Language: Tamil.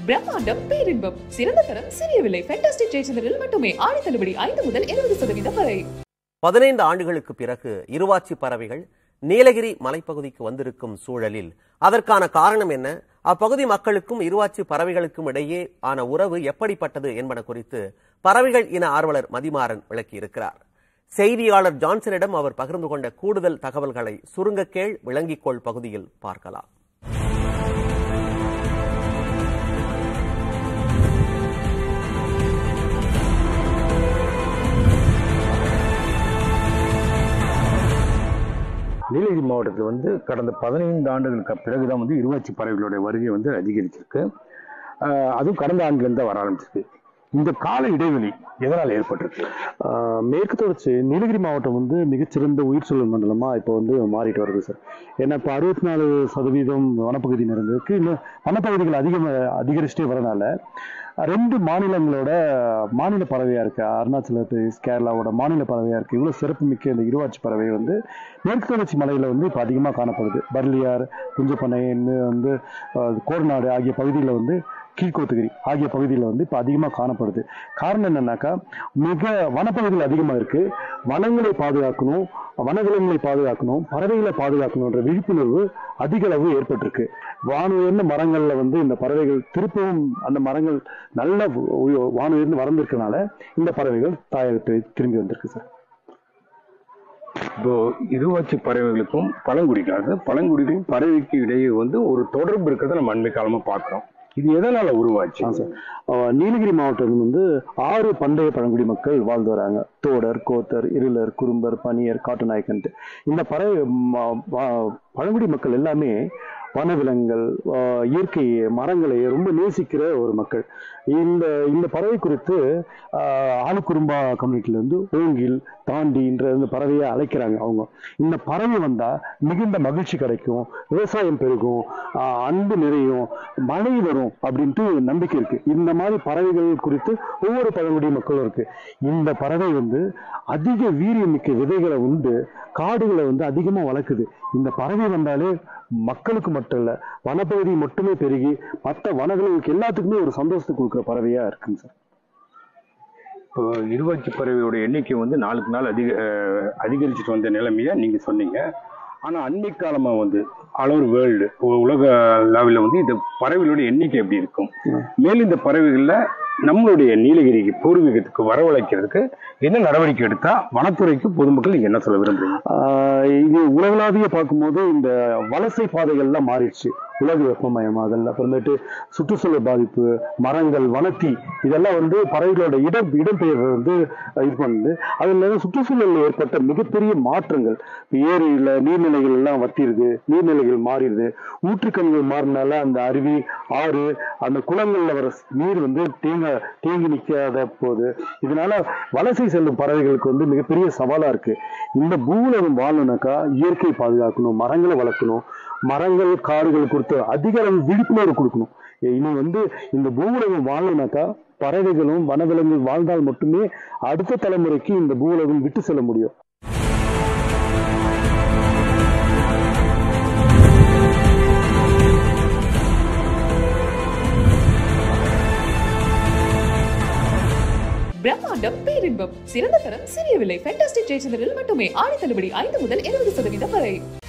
பிரம்மாண்டம் பேரின்பம் சிறந்த தரம் சிறிய விலை ஃபேண்டாஸ்டிக் ஜெயச்சந்திரில் மட்டுமே ஆடி தள்ளுபடி ஐந்து முதல் இருபது சதவீதம் வரை பதினைந்து ஆண்டுகளுக்கு பிறகு இருவாச்சி பறவைகள் நீலகிரி மலைப்பகுதிக்கு வந்திருக்கும் சூழலில் அதற்கான காரணம் என்ன அப்பகுதி மக்களுக்கும் இருவாச்சி பறவைகளுக்கும் இடையே ஆன உறவு எப்படிப்பட்டது என்பன குறித்து பறவைகள் இன ஆர்வலர் மதிமாறன் விளக்கியிருக்கிறார் செய்தியாளர் ஜான்சனிடம் அவர் பகிர்ந்து கொண்ட கூடுதல் தகவல்களை சுருங்க கேள் விளங்கிக்கோள் பகுதியில் பார்க்கலாம் நீலகிரி மாவட்டத்தில் வந்து கடந்த பதினைந்து ஆண்டுகளுக்கு பிறகுதான் வந்து இருவாச்சி பறவைகளுடைய வருகை வந்து அதிகரிச்சிருக்கு ஆஹ் அதுவும் கடந்த ஆண்டுலேருந்து தான் வர ஆரம்பிச்சிருக்கு இந்த கால இடைவெளி எதனால் ஏற்பட்டிருக்கு ஆஹ் மேற்கு தொடர்ச்சி நீலகிரி மாவட்டம் வந்து மிகச்சிறந்த உயிர் சூழல் மண்டலமா இப்போ வந்து மாறிட்டு வருது சார் ஏன்னா இப்போ அறுபத்தி நாலு சதவீதம் வனப்பகுதி நிறைந்திருக்கு இன்னும் வனப்பகுதிகள் அதிகம் அதிகரிச்சுட்டே வரனால ரெண்டு மாநிலங்களோட மாநில பறவையா இருக்கு அருணாச்சல பிரதேஷ் கேரளாவோட மாநில பறவையா இருக்கு இவ்வளவு சிறப்பு மிக்க இந்த இருவாச்சி பறவை வந்து மேற்கு தொடர்ச்சி மலையில வந்து இப்போ அதிகமாக காணப்படுது பர்லியார் குஞ்சப்பனை இன்னும் வந்து ஆஹ், கோடநாடு ஆகிய பகுதிகளில் வந்து கீழ்கோத்தகிரி ஆகிய பகுதியில் வந்து இப்போ அதிகமாக காணப்படுது காரணம் என்னன்னாக்கா மிக வனப்பகுதிகள் அதிகமாக இருக்கு வனங்களை பாதுகாக்கணும் வனவிலங்குகளை பாதுகாக்கணும் பறவைகளை பாதுகாக்கணுன்ற விழிப்புணர்வு அதிக அளவு ஏற்பட்டிருக்கு வானுயர்ந்த மரங்கள்ல வந்து இந்த பறவைகள் திருப்பவும் அந்த மரங்கள் நல்ல உய- வானுயர்ந்து வளர்ந்துருக்கனால இந்த பறவைகள் தாயகத்தை திரும்பி வந்திருக்கு சார் இப்போ இருவாச்சி பறவைகளுக்கும் பழங்குடிக்கும் அதாவது பழங்குடிக்கும் பறவைக்கு இடையே வந்து ஒரு தொடர்பு இருக்கிறத நம்ம அண்மை காலமா பார்க்கிறோம் இது எதனால உருவாச்சு ஆ சார் அஹ் நீலகிரி மாவட்டம் வந்து ஆறு பண்டைய பழங்குடி மக்கள் வாழ்ந்து வராங்க தோடர் கோத்தர் இருளர் குறும்பர் பனியர் காட்டுநாயக்கன்ட்டு இந்த பறவை ம- வ- பழங்குடி மக்கள் எல்லாமே வனவிலங்குகள் ஆஹ் இயற்கை மரங்களை ரொம்ப நேசிக்கிற ஒரு மக்கள் இந்த இந்த பறவை குறித்து ஆஹ் ஆளுக்குறும்பா கம்யூனிட்டில இருந்து ஓங்கில் தாண்டின்ற இந்த பறவையை அழைக்கிறாங்க அவங்க இந்த பறவை வந்தா மிகுந்த மகிழ்ச்சி கிடைக்கும் விவசாயம் பெருகும் ஆஹ் அன்பு நிறையும் மழை வரும் அப்படின்ட்டு நம்பிக்கை இருக்கு இந்த மாதிரி பறவைகள் குறித்து ஒவ்வொரு பழங்குடி மக்களும் இருக்கு இந்த பறவை வந்து அதிக வீரியமிக்க விதைகளை உண்டு காடுகளை வந்து அதிகமா வளர்க்குது இந்த பறவை வந்தாலே மக்களுக்கு மட்டும் இல்ல வனப்பகுதி மட்டுமே பெருகி மற்ற வனவிலங்குகளுக்கு எல்லாத்துக்குமே ஒரு சந்தோஷத்தை கொடுக்குற பறவையா இருக்குங்க சார் இப்போ இருவாச்சி பறவையோட எண்ணிக்கை வந்து நாளுக்கு நாள் அதிக அஹ், அதிகரிச்சுட்டு வந்த நிலைமைய நீங்க சொன்னீங்க ஆனா அண்மை காலமா வந்து ஆல் வேர்ல்டு உலக லெவலில் வந்து இந்த பறவைகளோட எண்ணிக்கை எப்படி இருக்கும் மேலும் இந்த பறவைகள்ல நம்மளுடைய நீலகிரிக்கு பூர்வீகத்துக்கு வரவழைக்கிறதுக்கு என்ன நடவடிக்கை எடுத்தா வனத்துறைக்கு பொதுமக்கள் நீங்க என்ன சொல்ல விரும்புறீங்க ஆஹ் இது உலகளாவிய பார்க்கும்போது இந்த வலசை பாதைகள்லாம் மாறிடுச்சு உலக வெப்பமயமாதல் அப்புறமேட்டு சுற்றுச்சூழல் பாதிப்பு மரங்கள் வனத்தி இதெல்லாம் வந்து பறவைகளோட இடம் இடம்பெயர்வை வந்து இது பண்ணுது அதுல இருந்து சுற்றுச்சூழலில் ஏற்பட்ட மிகப்பெரிய மாற்றங்கள் இப்ப ஏரியில நீர்நிலைகள் எல்லாம் வத்திருது நீர்நிலைகள் மாறிடுது ஊற்றுக்கண்கள் மாறினால அந்த அருவி ஆறு அந்த குளங்கள்ல வர நீர் வந்து தேங்க தேங்கி நிற்காத போகுது இதனால வலசை செல்லும் பறவைகளுக்கு வந்து மிகப்பெரிய சவாலா இருக்கு இந்த பூவுலகம் வாழணும்னாக்கா இயற்கை பாதுகாக்கணும் மரங்களை வளர்க்கணும் மரங்கள் காடுகள் குறித்து அதிக அளவு விழிப்புணர்வு கொடுக்கணும் இனி வந்து இந்த பூவுலகம் வாழணும்னாக்கா பறவைகளும் வனவிலங்குகள் வாழ்ந்தால் மட்டுமே அடுத்த தலைமுறைக்கு இந்த பூவுலகம் விட்டு செல்ல முடியும் பிரம்மாண்டம் பேரின்பம் சிறந்த தரம் சிறிய விலை ஃபேண்டாஸ்டிக் ஜெயச்சந்திரில் மட்டுமே ஆடி தள்ளுபடி ஐந்து முதல் இருபது சதவீதம் வரை